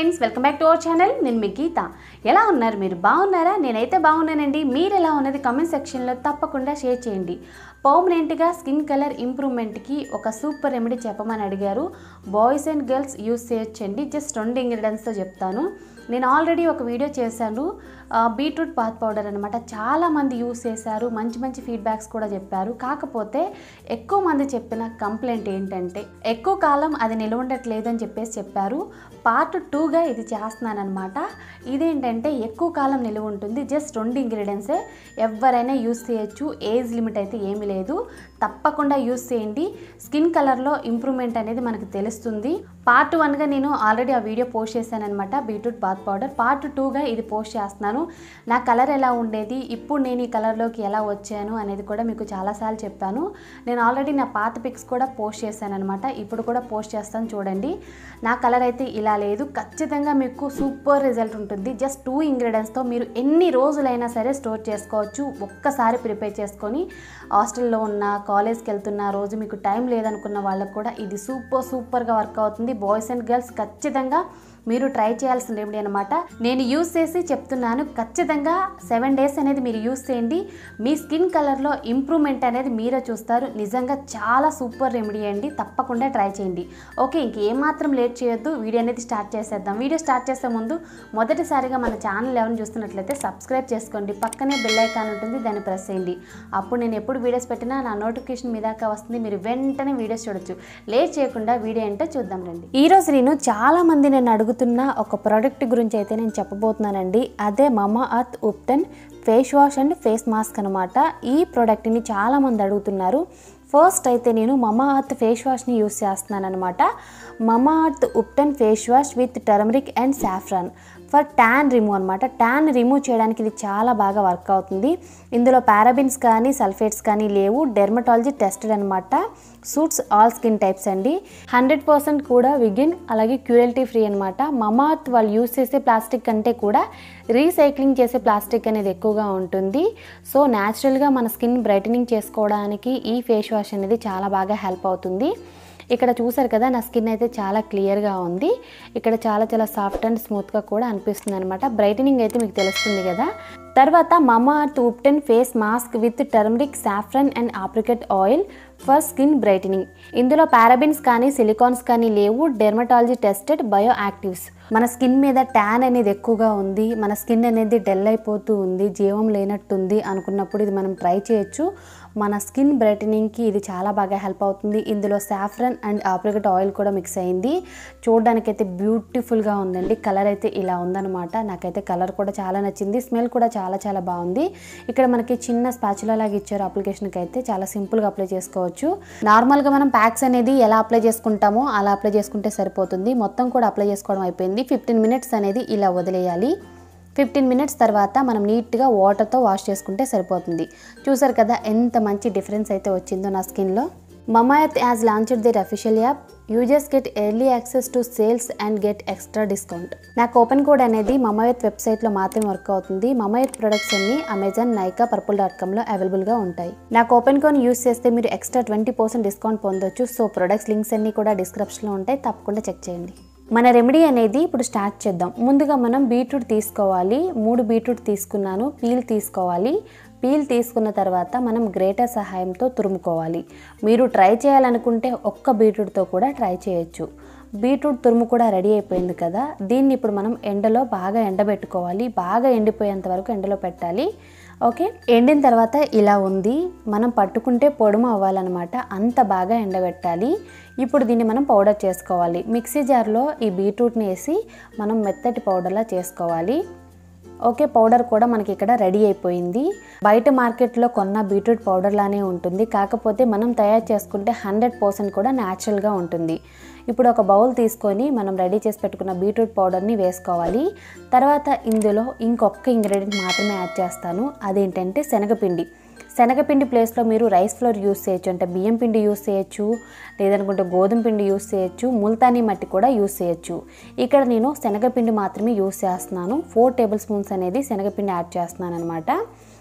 friends welcome back to our channel నేను మీ గీత ఎలా ఉన్నారు మీరు బాగున్నారా నేనైతే బాగున్నానండి మీరు ఎలా ఉన్నది కామెంట్ సెక్షన్లో తప్పకుండా షేర్ చేయండి పర్మనెంట్గా స్కిన్ కలర్ ఇంప్రూవ్మెంట్కి ఒక సూపర్ రెమెడీ చెప్పమని అడిగారు బాయ్స్ అండ్ గర్ల్స్ యూస్ చేయొచ్చండి జస్ట్ రెండు ఇంగ్రీడియంట్స్తో చెప్తాను నేను ఆల్రెడీ ఒక వీడియో చేశాను ఆ, బీట్రూట్ పాత్ పౌడర్ అనమాట చాలామంది యూస్ చేశారు మంచి మంచి ఫీడ్బ్యాక్స్ కూడా చెప్పారు కాకపోతే ఎక్కువ మంది చెప్పిన కంప్లైంట్ ఏంటంటే ఎక్కువ కాలం అది నిలవ ఉండట్లేదు అని చెప్పేసి చెప్పారు పార్ట్ టూగా ఇది చేస్తున్నాను అనమాట ఇదేంటంటే ఎక్కువ కాలం నిలువ ఉంటుంది జస్ట్ రెండు ఇంగ్రీడియంట్సే ఎవరైనా యూస్ చేయొచ్చు ఏజ్ లిమిట్ అయితే ఏమీ లేదు తప్పకుండా యూస్ చేయండి స్కిన్ కలర్లో ఇంప్రూవ్మెంట్ అనేది మనకు తెలుస్తుంది పార్ట్ వన్గా నేను ఆల్రెడీ ఆ వీడియో పోస్ట్ చేశాను అనమాట బీట్రూట్ బాత్ పౌడర్ పార్ట్ టూగా ఇది పోస్ట్ చేస్తున్నాను నా కలర్ ఎలా ఉండేది ఇప్పుడు నేను ఈ కలర్లోకి ఎలా వచ్చాను అనేది కూడా మీకు చాలాసార్లు చెప్పాను నేను ఆల్రెడీ నా పాత పిక్స్ కూడా పోస్ట్ చేశాను అనమాట ఇప్పుడు కూడా పోస్ట్ చేస్తాను చూడండి నా కలర్ అయితే ఇలా లేదు ఖచ్చితంగా మీకు సూపర్ రిజల్ట్ ఉంటుంది జస్ట్ టూ ఇంగ్రీడియంట్స్తో మీరు ఎన్ని రోజులైనా సరే స్టోర్ చేసుకోవచ్చు ఒక్కసారి ప్రిపేర్ చేసుకొని హాస్టల్లో ఉన్న కాలేజ్కి వెళ్తున్న రోజు మీకు టైం లేదనుకున్న వాళ్ళకు కూడా ఇది సూపర్ సూపర్గా వర్క్ అవుతుంది బాయ్స్ అండ్ గర్ల్స్ ఖచ్చితంగా మీరు ట్రై చేయాల్సిన రెమెడీ అనమాట నేను యూస్ చేసి చెప్తున్నాను ఖచ్చితంగా సెవెన్ డేస్ అనేది మీరు యూస్ చేయండి మీ స్కిన్ కలర్లో ఇంప్రూవ్మెంట్ అనేది మీరే చూస్తారు నిజంగా చాలా సూపర్ రెమెడీ అండి తప్పకుండా ట్రై చేయండి ఓకే ఇంక ఏమాత్రం లేట్ చేయొద్దు వీడియో అనేది స్టార్ట్ చేసేద్దాం వీడియో స్టార్ట్ చేసే ముందు మొదటిసారిగా మన ఛానల్ ఎవరిని చూస్తున్నట్లయితే సబ్స్క్రైబ్ చేసుకోండి పక్కనే బెల్ ఐకాన్ ఉంటుంది దాన్ని ప్రెస్ చేయండి అప్పుడు నేను ఎప్పుడు వీడియోస్ పెట్టినా నా నోటిఫికేషన్ మీ దాకా వస్తుంది మీరు వెంటనే వీడియోస్ చూడొచ్చు లేట్ చేయకుండా వీడియో ఏంటో చూద్దాం రండి ఈ రోజు నేను చాలా మంది నేను అడుగుతున్న ఒక ప్రోడక్ట్ గురించి అయితే నేను చెప్పబోతున్నానండి అదే Mamaearth ubtan face wash and face mask అనమాట ఈ ప్రోడక్ట్ని చాలా మంది అడుగుతున్నారు ఫస్ట్ అయితే నేను మమా అర్త్ ఫేస్ వాష్ని యూస్ చేస్తున్నాను అనమాట Mamaearth ubtan face wash with turmeric and saffron for tan remove అనమాట ట్యాన్ రిమూవ్ చేయడానికి ఇది చాలా బాగా వర్క్ అవుతుంది ఇందులో పారాబిన్స్ కానీ సల్ఫేట్స్ కానీ లేవు డెర్మటాలజీ టెస్టెడ్ అనమాట సూట్స్ ఆల్ స్కిన్ టైప్స్ అండి హండ్రెడ్ పర్సెంట్ కూడా విగిన్ అలాగే క్యూరల్టీ ఫ్రీ అనమాట మమాత్ వాళ్ళు యూస్ చేసే ప్లాస్టిక్ కంటే కూడా రీసైక్లింగ్ చేసే ప్లాస్టిక్ అనేది ఎక్కువగా ఉంటుంది సో న్యాచురల్గా మన స్కిన్ బ్రైటనింగ్ చేసుకోవడానికి ఈ ఫేస్ వాష్ అనేది చాలా బాగా హెల్ప్ అవుతుంది ఇక్కడ చూసారు కదా నా స్కిన్ అయితే చాలా క్లియర్గా ఉంది ఇక్కడ చాలా చాలా సాఫ్ట్ అండ్ స్మూత్గా కూడా అనిపిస్తుంది అనమాట బ్రైటనింగ్ అయితే మీకు తెలుస్తుంది కదా తర్వాత Mamaearth ubtan face mask with turmeric saffron and apricot oil for skin brightening ఇందులో పారాబిన్స్ కానీ సిలికాన్స్ కానీ లేవు డెర్మటాలజీ టెస్టెడ్ బయో యాక్టివ్స్ మన స్కిన్ మీద ట్యాన్ అనేది ఎక్కువగా ఉంది మన స్కిన్ అనేది డెల్ అయిపోతూ ఉంది జీవం లేనట్టుంది అనుకున్నప్పుడు ఇది మనం ట్రై చేయొచ్చు మన స్కిన్ బ్రైటనింగ్కి ఇది చాలా బాగా హెల్ప్ అవుతుంది ఇందులో సాఫ్రన్ అండ్ ఆప్రికెట్ ఆయిల్ కూడా మిక్స్ అయింది చూడడానికి అయితే బ్యూటిఫుల్గా ఉందండి కలర్ అయితే ఇలా ఉందన్నమాట నాకైతే కలర్ కూడా చాలా నచ్చింది స్మెల్ కూడా చాలా చాలా బాగుంది ఇక్కడ మనకి చిన్న స్పాచులా లాగా ఇచ్చారు అప్లికేషన్కి అయితే చాలా సింపుల్గా అప్లై చేసుకోవచ్చు నార్మల్గా మనం ప్యాక్స్ అనేది ఎలా అప్లై చేసుకుంటామో అలా అప్లై చేసుకుంటే సరిపోతుంది మొత్తం కూడా అప్లై చేసుకోవడం అయిపోయింది ఫిఫ్టీన్ మినిట్స్ అనేది ఇలా వదిలేయాలి ఫిఫ్టీన్ మినిట్స్ తర్వాత మనం నీట్గా వాటర్తో వాష్ చేసుకుంటే సరిపోతుంది చూసారు కదా ఎంత మంచి డిఫరెన్స్ అయితే వచ్చిందో నా స్కిన్లో Mamaearth has launched their official app users get early access to sales and get extra discount నాకు ఓపెన్ కోడ్ అనేది మమాయత్ వెబ్సైట్లో మాత్రమే వర్క్ అవుతుంది మమాయత్ ప్రొడక్ట్స్ అన్ని అమెజాన్ నైకా పర్పుల్ డాట్ కామ్లో అవైలబుల్గా ఉంటాయి నాకు ఓపెన్ కోడ్ యూస్ చేస్తే మీరు ఎక్స్ట్రా ట్వంటీ పర్సెంట్ డిస్కౌంట్ పొందొచ్చు సో ప్రొడక్ట్స్ లింక్స్ అన్ని కూడా డిస్క్రిప్షన్లో ఉంటాయి తప్పకుండా చెక్ చేయండి మన రెమెడీ అనేది ఇప్పుడు స్టార్ట్ చేద్దాం ముందుగా మనం బీట్రూట్ తీసుకోవాలి మూడు బీట్రూట్ తీసుకున్నాను పీల్ తీసుకోవాలి పీల్ తీసుకున్న తర్వాత మనం గ్రేటర్ సహాయంతో తురుముకోవాలి మీరు ట్రై చేయాలనుకుంటే ఒక్క బీట్రూట్తో కూడా ట్రై చేయొచ్చు బీట్రూట్ తురుము కూడా రెడీ అయిపోయింది కదా దీన్ని ఇప్పుడు మనం ఎండలో బాగా ఎండబెట్టుకోవాలి బాగా ఎండిపోయేంత వరకు ఎండలో పెట్టాలి ఓకే ఎండిన తర్వాత ఇలా ఉంది మనం పట్టుకుంటే పొడుము అవ్వాలన్నమాట అంత బాగా ఎండబెట్టాలి ఇప్పుడు దీన్ని మనం పౌడర్ చేసుకోవాలి మిక్సీ జార్లో ఈ బీట్రూట్ని వేసి మనం మెత్తటి పౌడర్లా చేసుకోవాలి ఓకే పౌడర్ కూడా మనకి ఇక్కడ రెడీ అయిపోయింది బయట మార్కెట్లో కొన్న బీట్రూట్ పౌడర్ లానే ఉంటుంది కాకపోతే మనం తయారు చేసుకుంటే హండ్రెడ్ పర్సెంట్ కూడా న్యాచురల్గా ఉంటుంది ఇప్పుడు ఒక బౌల్ తీసుకొని మనం రెడీ చేసి పెట్టుకున్న బీట్రూట్ పౌడర్ని వేసుకోవాలి తర్వాత ఇందులో ఇంకొక ఇంగ్రీడియంట్ మాత్రమే యాడ్ చేస్తాను అదేంటంటే శనగపిండి శనగపిండి ప్లేస్లో మీరు రైస్ ఫ్లోర్ యూస్ చేయొచ్చు అంటే బియ్యం పిండి యూస్ చేయొచ్చు లేదనుకుంటే గోధుమ పిండి యూస్ చేయొచ్చు ముల్తానీ మట్టి కూడా యూస్ చేయొచ్చు ఇక్కడ నేను శనగపిండి మాత్రమే యూస్ చేస్తున్నాను ఫోర్ టేబుల్ స్పూన్స్ అనేది శనగపిండి యాడ్ చేస్తున్నాను అనమాట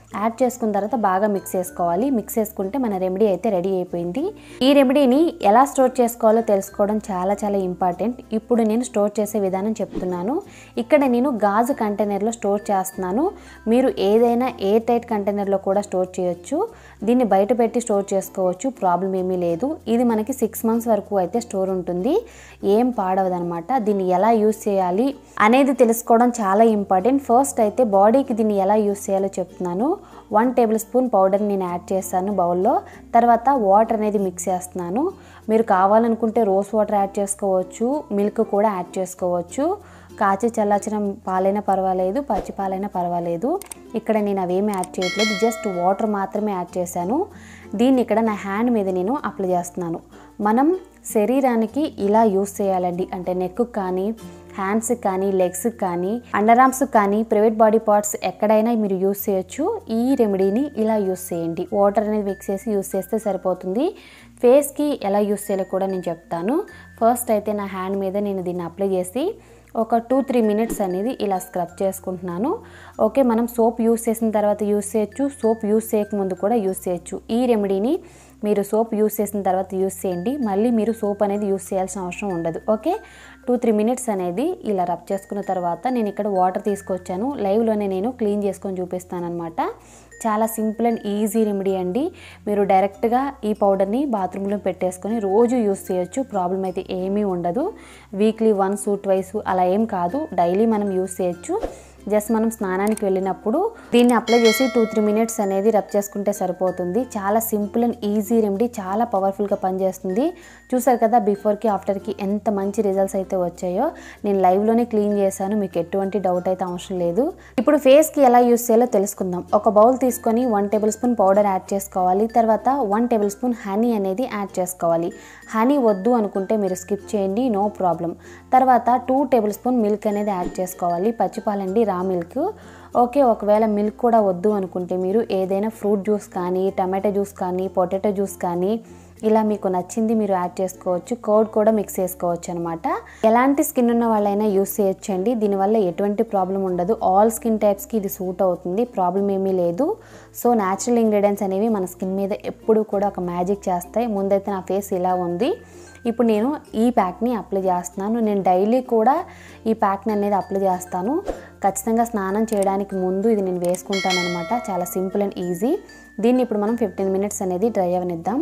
యాడ్ చేసుకున్న తర్వాత బాగా మిక్స్ చేసుకోవాలి మిక్స్ చేసుకుంటే మన రెమెడీ అయితే రెడీ అయిపోయింది ఈ రెమెడీని ఎలా స్టోర్ చేసుకోవాలో తెలుసుకోవడం చాలా చాలా ఇంపార్టెంట్ ఇప్పుడు నేను స్టోర్ చేసే విధానం చెప్తున్నాను ఇక్కడ నేను గాజు కంటైనర్లో స్టోర్ చేస్తున్నాను మీరు ఏదైనా ఎయిర్ టైట్ కంటైనర్లో కూడా స్టోర్ చేయొచ్చు దీన్ని బయట పెట్టి స్టోర్ చేసుకోవచ్చు ప్రాబ్లం ఏమీ లేదు ఇది మనకి సిక్స్ మంత్స్ వరకు అయితే స్టోర్ ఉంటుంది ఏం పాడవదనమాట దీన్ని ఎలా యూస్ చేయాలి అనేది తెలుసుకోవడం చాలా ఇంపార్టెంట్ ఫస్ట్ అయితే బాడీకి దీన్ని ఎలా యూస్ చేయాలో చెప్తున్నాను వన్ టేబుల్ స్పూన్ పౌడర్ నేను యాడ్ చేస్తాను బౌల్లో తర్వాత వాటర్ అనేది మిక్స్ చేస్తున్నాను మీరు కావాలనుకుంటే రోస్ వాటర్ యాడ్ చేసుకోవచ్చు మిల్క్ కూడా యాడ్ చేసుకోవచ్చు కాచి చల్లార్చిన పాలైనా పర్వాలేదు పచ్చి పాలైనా పర్వాలేదు ఇక్కడ నేను అవేమి యాడ్ చేయట్లేదు జస్ట్ వాటర్ మాత్రమే యాడ్ చేశాను దీన్ని ఇక్కడ నా హ్యాండ్ మీద నేను అప్లై చేస్తున్నాను మనం శరీరానికి ఇలా యూస్ చేయాలండి అంటే నెక్ కానీ హ్యాండ్స్కి కానీ లెగ్స్కి కానీ అండర్ ఆర్మ్స్కి కానీ ప్రైవేట్ బాడీ పార్ట్స్ ఎక్కడైనా మీరు యూస్ చేయొచ్చు ఈ రెమెడీని ఇలా యూస్ చేయండి వాటర్ అనేది మిక్స్ చేసి యూస్ చేస్తే సరిపోతుంది ఫేస్కి ఎలా యూస్ చేయాలో కూడా నేను చెప్తాను ఫస్ట్ అయితే నా హ్యాండ్ మీద నేను దీన్ని అప్లై చేసి ఒక టూ త్రీ మినిట్స్ అనేది ఇలా స్క్రబ్ చేసుకుంటున్నాను ఓకే మనం సోప్ యూస్ చేసిన తర్వాత యూస్ చేయొచ్చు సోప్ యూస్ చేయకముందు కూడా యూస్ చేయొచ్చు ఈ రెమెడీని మీరు సోప్ యూస్ చేసిన తర్వాత యూస్ చేయండి మళ్ళీ మీరు సోప్ అనేది యూస్ చేయాల్సిన అవసరం ఉండదు ఓకే టూ త్రీ మినిట్స్ అనేది ఇలా రబ్ చేసుకున్న తర్వాత నేను ఇక్కడ వాటర్ తీసుకొచ్చాను లైవ్లోనే నేను క్లీన్ చేసుకొని చూపిస్తాను అనమాట చాలా సింపుల్ అండ్ ఈజీ రెమెడీ అండి మీరు డైరెక్ట్గా ఈ పౌడర్ని బాత్రూంలో పెట్టేసుకొని రోజు యూస్ చేయొచ్చు ప్రాబ్లం అయితే ఏమీ ఉండదు వీక్లీ వన్స్ ట్వైస్ అలా ఏం కాదు డైలీ మనం యూస్ చేయొచ్చు జస్ట్ మనం స్నానానికి వెళ్ళినప్పుడు దీన్ని అప్లై చేసి టూ త్రీ మినిట్స్ అనేది రబ్ చేసుకుంటే సరిపోతుంది చాలా సింపుల్ అండ్ ఈజీ రెమెడీ చాలా పవర్ఫుల్గా పనిచేస్తుంది చూసారు కదా బిఫోర్కి ఆఫ్టర్కి ఎంత మంచి రిజల్ట్స్ అయితే వచ్చాయో నేను లైవ్లోనే క్లీన్ చేశాను మీకు ఎటువంటి డౌట్ అయితే అవసరం లేదు ఇప్పుడు ఫేస్కి ఎలా యూస్ చేయాలో తెలుసుకుందాం ఒక బౌల్ తీసుకొని one tablespoon powder add చేసుకోవాలి తర్వాత వన్ టేబుల్ స్పూన్ హనీ అనేది యాడ్ చేసుకోవాలి హనీ వద్దు అనుకుంటే మీరు స్కిప్ చేయండి నో ప్రాబ్లం తర్వాత టూ టేబుల్ స్పూన్ మిల్క్ అనేది యాడ్ చేసుకోవాలి పచ్చిపాలండి రా మిల్క్ ఓకే ఒకవేళ మిల్క్ కూడా వద్దు అనుకుంటే మీరు ఏదైనా ఫ్రూట్ జ్యూస్ కానీ టమాటో జ్యూస్ కానీ పొటాటో జ్యూస్ కానీ ఇలా మీకు నచ్చింది మీరు యాడ్ చేసుకోవచ్చు కర్డ్ కూడా మిక్స్ చేసుకోవచ్చు అనమాట ఎలాంటి స్కిన్ ఉన్న వాళ్ళైనా యూస్ చేయొచ్చండి దీనివల్ల ఎటువంటి ప్రాబ్లం ఉండదు ఆల్ స్కిన్ టైప్స్కి ఇది సూట్ అవుతుంది ప్రాబ్లం ఏమీ లేదు సో న్యాచురల్ ఇంగ్రీడియంట్స్ అనేవి మన స్కిన్ మీద ఎప్పుడు కూడా ఒక మ్యాజిక్ చేస్తాయి ముందైతే నా ఫేస్ ఇలా ఉంది ఇప్పుడు నేను ఈ ప్యాక్ని అప్లై చేస్తున్నాను నేను డైలీ కూడా ఈ ప్యాక్ని అనేది అప్లై చేస్తాను ఖచ్చితంగా స్నానం చేయడానికి ముందు ఇది నేను వేసుకుంటాను అనమాట చాలా సింపుల్ అండ్ ఈజీ దీన్ని ఇప్పుడు మనం ఫిఫ్టీన్ మినిట్స్ అనేది డ్రై అవనిద్దాం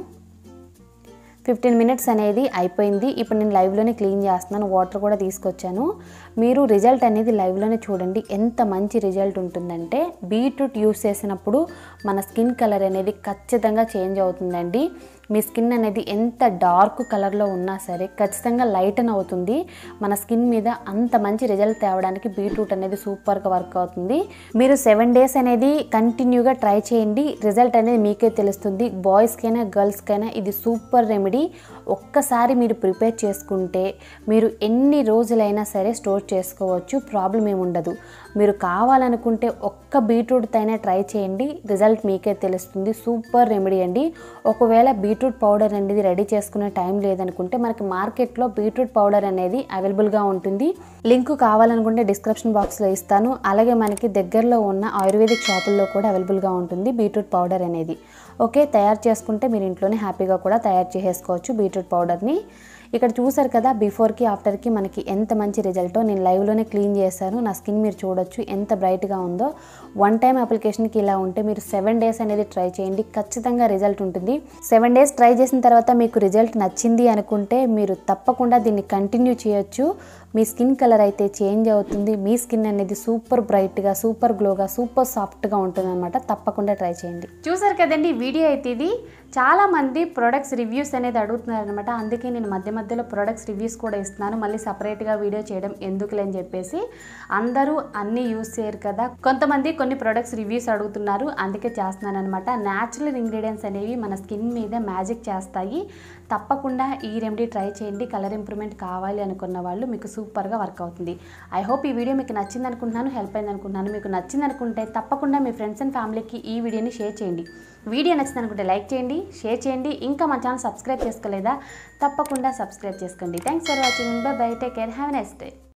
ఫిఫ్టీన్ మినిట్స్ అనేది అయిపోయింది ఇప్పుడు నేను లైవ్లోనే క్లీన్ చేస్తున్నాను వాటర్ కూడా తీసుకొచ్చాను మీరు రిజల్ట్ అనేది లైవ్లోనే చూడండి ఎంత మంచి రిజల్ట్ ఉంటుందంటే బీట్రూట్ యూస్ చేసినప్పుడు మన స్కిన్ కలర్ అనేది ఖచ్చితంగా చేంజ్ అవుతుందండి మీ స్కిన్ అనేది ఎంత డార్క్ కలర్లో ఉన్నా సరే ఖచ్చితంగా లైటన్ అవుతుంది మన స్కిన్ మీద అంత మంచి రిజల్ట్ తేవడానికి బీట్రూట్ అనేది సూపర్గా వర్క్ అవుతుంది మీరు సెవెన్ డేస్ అనేది కంటిన్యూగా ట్రై చేయండి రిజల్ట్ అనేది మీకే తెలుస్తుంది బాయ్స్కైనా గర్ల్స్కైనా ఇది సూపర్ రెమెడీ ఒక్కసారి మీరు ప్రిపేర్ చేసుకుంటే మీరు ఎన్ని రోజులైనా సరే స్టోర్ చేసుకోవచ్చు ప్రాబ్లం ఏమి ఉండదు మీరు కావాలనుకుంటే ఒక్క బీట్రూట్ అయినా ట్రై చేయండి రిజల్ట్ మీకే తెలుస్తుంది సూపర్ రెమెడీ అండి ఒకవేళ బీట్రూట్ పౌడర్ అనేది రెడీ చేసుకునే టైం లేదనుకుంటే మనకి మార్కెట్లో బీట్రూట్ పౌడర్ అనేది అవైలబుల్గా ఉంటుంది లింక్ కావాలనుకుంటే డిస్క్రిప్షన్ బాక్స్లో ఇస్తాను అలాగే మనకి దగ్గరలో ఉన్న ఆయుర్వేదిక్ షాపుల్లో కూడా అవైలబుల్గా ఉంటుంది బీట్రూట్ పౌడర్ అనేది ఓకే తయారు చేసుకుంటే మీరు ఇంట్లోనే హ్యాపీగా కూడా తయారు చేసేసుకోవచ్చు బీట్రూట్ పౌడర్ని ఇక్కడ చూసారు కదా బిఫోర్కి ఆఫ్టర్కి మనకి ఎంత మంచి రిజల్టో నేను లైవ్లోనే క్లీన్ చేశాను నా స్కిన్ మీరు చూడొచ్చు ఎంత బ్రైట్గా ఉందో వన్ టైం అప్లికేషన్కి ఇలా ఉంటే మీరు సెవెన్ డేస్ అనేది ట్రై చేయండి ఖచ్చితంగా రిజల్ట్ ఉంటుంది సెవెన్ డేస్ ట్రై చేసిన తర్వాత మీకు రిజల్ట్ నచ్చింది అనుకుంటే మీరు తప్పకుండా దీన్ని కంటిన్యూ చేయొచ్చు మీ స్కిన్ కలర్ అయితే చేంజ్ అవుతుంది మీ స్కిన్ అనేది సూపర్ బ్రైట్గా సూపర్ గ్లోగా సూపర్ సాఫ్ట్గా ఉంటుంది అనమాట తప్పకుండా ట్రై చేయండి చూసారు కదండి వీడియో అయితే ఇది చాలా మంది ప్రొడక్ట్స్ రివ్యూస్ అనేది అడుగుతున్నారు అనమాట అందుకే నేను మధ్య మధ్యలో ప్రొడక్ట్స్ రివ్యూస్ కూడా ఇస్తున్నాను మళ్ళీ సపరేట్గా వీడియో చేయడం ఎందుకులే అని చెప్పేసి అందరూ అన్నీ యూస్ చేయరు కదా కొంతమంది కొన్ని ప్రొడక్ట్స్ రివ్యూస్ అడుగుతున్నారు అందుకే చేస్తున్నాను అనమాట న్యాచురల్ ఇంగ్రీడియంట్స్ అనేవి మన స్కిన్ మీద మ్యాజిక్ చేస్తాయి తప్పకుండా ఈ రెమెడీ ట్రై చేయండి కలర్ ఇంప్రూవ్మెంట్ కావాలి అనుకున్న వాళ్ళు మీకు సూపర్గా వర్క్ అవుతుంది ఐ హోప్ ఈ వీడియో మీకు నచ్చింది అనుకుంటున్నాను హెల్ప్ అయింది అనుకుంటున్నాను మీకు నచ్చింది అనుకుంటే తప్పకుండా మీ ఫ్రెండ్స్ అండ్ ఫ్యామిలీకి ఈ వీడియోని షేర్ చేయండి వీడియో నచ్చింది అనుకుంటే లైక్ చేయండి షేర్ చేయండి ఇంకా మా ఛానల్ సబ్స్క్రైబ్ చేసుకోలేదా తప్పకుండా సబ్స్క్రైబ్ చేసుకోండి thanks for watching bye bye take care have next day